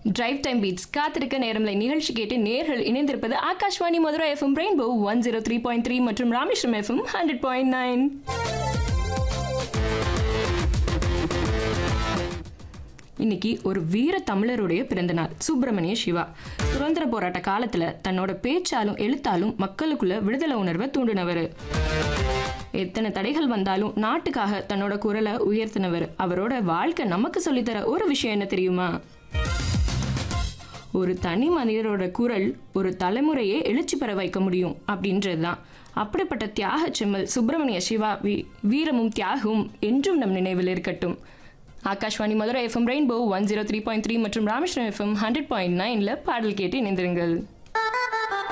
drive time beats காத்திருக்க நேரம்லை நிகழ்ச்சி கேட்டு நேர்கள் இணைந்திருப்பது Akashvani Madurai FM rainbow one zero three point three மற்றும் Rameswaram FM hundred point nine இன்னைக்கு ஒரு வீர தமிழருடைய பிறந்தநாள் சுப்பிரமணிய சிவா சுதந்திர போராட்ட காலத்துல தன்னோட பேச்சாலும் எழுத்தாலும் மக்களுக்குள்ள விடுதலை உணர்வை தூண்டினவர் எத்தனை தடைகள் வந்தாலும் நாட்டுக்காக தன்னோட குரலை உயர்த்தினவர் அவரோட வாழ்க்கை நமக்கு சொல்லித்தர ஒரு விஷயம் என்ன தெரியுமா ஒரு தனி மனிதரோட குரல் ஒரு தலைமுறையே எழுச்சி பெற வைக்க முடியும் அப்படின்றது தான் அப்படிப்பட்ட தியாக செம்மல் சுப்பிரமணிய சிவா வீ வீரமும் தியாகமும் என்றும் நம் நினைவில் இருக்கட்டும் Akashvani Madurai FM rainbow one zero three point three மற்றும் ராமேஸ்வரம் எஃப்எம் ஹண்ட்ரட் பாயிண்ட் நைனில் பாடல் கேட்டு இணைந்திருங்கள்